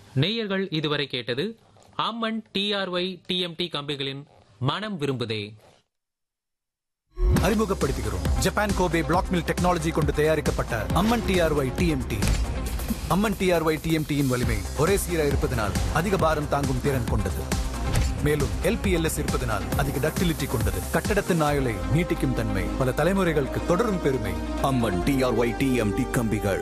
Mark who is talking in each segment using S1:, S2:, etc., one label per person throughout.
S1: நேயர்கள் இதுவரை கேட்டது அம்மன் டிஆர்ஒய் டிஎம்டி கம்பிகளின் மனம் விரும்புதே
S2: அறிமுகப்படுத்துகிறோம் Japan Kobe block mill technology கொண்டு தயாரிக்கப்பட்ட Amman TRY TMT Amman TRY டிஎம்டியின் வலிமை ஒரே சீரா இருப்பதனால் அதிக பாரம் தாங்கும் திறன் கொண்டது மேலும் எல்பிஎல்எஸ் இருப்பதனால் அதிக டக்டிலிட்டி கொண்டது கட்டடத்தின் ஆயுளை நீட்டிக்கும் தன்மை பல தலைமுறைகளுக்கு தொடரும் பெருமை
S3: அம்மன் டிஆர்ஒய் டிஎம்டி கம்பிகள்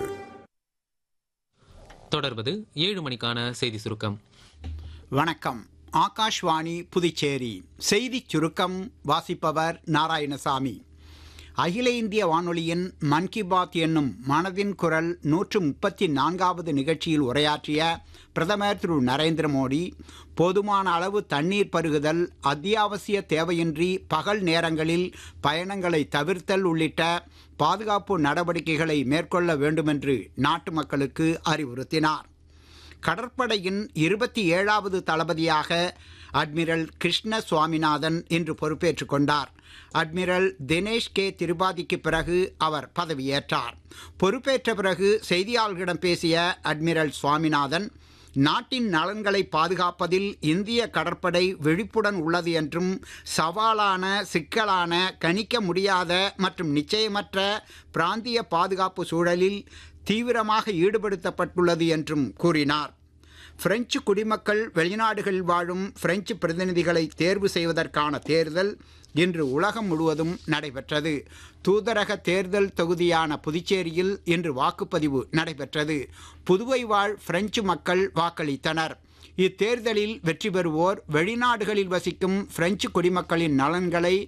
S1: தொடர்வது ஏழு மணிக்கான செய்தி சுருக்கம்
S4: வணக்கம் ஆகாஷ்வாணி புதுச்சேரி செய்திச் சுருக்கம் வாசிப்பவர் நாராயணசாமி அகில இந்திய வானொலியின் மன் கி பாத் என்னும் மனதின் குரல் நூற்று முப்பத்தி நான்காவது நிகழ்ச்சியில் உரையாற்றிய பிரதமர் திரு நரேந்திர மோடி போதுமான அளவு தண்ணீர் பருகுதல் அத்தியாவசிய தேவையின்றி பகல் நேரங்களில் பயணங்களை தவிர்த்தல் உள்ளிட்ட பாதுகாப்பு நடவடிக்கைகளை மேற்கொள்ள வேண்டுமென்று நாட்டு மக்களுக்கு அறிவுறுத்தினார் கடற்படையின் இருபத்தி ஏழாவது தளபதியாக அட்மிரல் கிருஷ்ண சுவாமிநாதன் இன்று பொறுப்பேற்றுக் கொண்டார் அட்மிரல் தினேஷ் கே திரிபாதிக்கு பிறகு அவர் பதவியேற்றார் பொறுப்பேற்ற பிறகு செய்தியாளர்களிடம் பேசிய அட்மிரல் சுவாமிநாதன் நாட்டின் நலன்களை பாதுகாப்பதில் இந்திய கடற்படை விழிப்புடன் உள்ளது என்றும் சவாலான சிக்கலான கணிக்க முடியாத மற்றும் நிச்சயமற்ற பிராந்திய பாதுகாப்பு சூழலில் தீவிரமாக ஈடுபடுத்தப்பட்டுள்ளது என்றும் கூறினார் பிரெஞ்சு குடிமக்கள் வெளிநாடுகளில் வாழும் பிரெஞ்சு பிரதிநிதிகளை தேர்வு செய்வதற்கான தேர்தல் இன்று உலகம் முழுவதும் நடைபெற்றது தூதரக தேர்தல் தொகுதியான புதுச்சேரியில் இன்று வாக்குப்பதிவு நடைபெற்றது புதுவை வாழ் பிரெஞ்சு மக்கள் வாக்களித்தனர் இத்தேர்தலில் வெற்றி பெறுவோர் வெளிநாடுகளில் வசிக்கும் பிரெஞ்சு குடிமக்களின் நலன்களை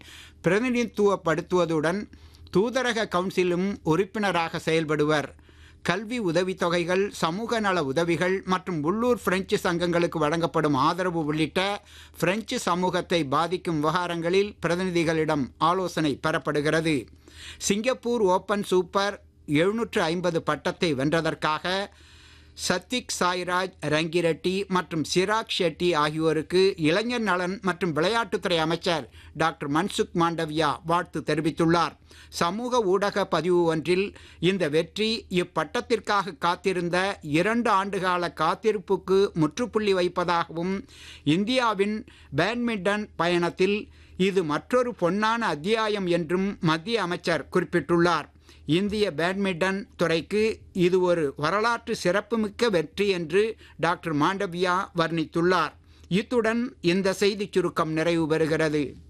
S4: பிரதிநிதித்துவப்படுத்துவதுடன் தூதரக கவுன்சிலும் உறுப்பினராக செயல்படுவர் கல்வி உதவித்தொகைகள் சமூக நல உதவிகள் மற்றும் உள்ளூர் பிரெஞ்சு சங்கங்களுக்கு வழங்கப்படும் ஆதரவு உள்ளிட்ட பிரெஞ்சு சமூகத்தை பாதிக்கும் விவகாரங்களில் பிரதிநிதிகளிடம் ஆலோசனை பெறப்படுகிறது சிங்கப்பூர் ஓபன் சூப்பர் எழுநூற்று ஐம்பது பட்டத்தை வென்றதற்காக சத்திக் சாய்ராஜ் ரங்கிரெட்டி மற்றும் சிராக் ஷெட்டி ஆகியோருக்கு இளைஞர் நலன் மற்றும் விளையாட்டுத்துறை அமைச்சர் டாக்டர் மன்சுக் மாண்டவியா வாழ்த்து தெரிவித்துள்ளார் சமூக ஊடக பதிவு ஒன்றில் இந்த வெற்றி இப்பட்டத்திற்காக காத்திருந்த இரண்டு ஆண்டுகால காத்திருப்புக்கு முற்றுப்புள்ளி வைப்பதாகவும் இந்தியாவின் பேட்மிண்டன் பயணத்தில் இது மற்றொரு பொன்னான அத்தியாயம் என்றும் மத்திய அமைச்சர் குறிப்பிட்டுள்ளார் இந்திய பேட்மிண்டன் துறைக்கு இது ஒரு வரலாற்று சிறப்புமிக்க வெற்றி என்று டாக்டர் மாண்டவியா வர்ணித்துள்ளார் இத்துடன் இந்த செய்திச் சுருக்கம் நிறைவு பெறுகிறது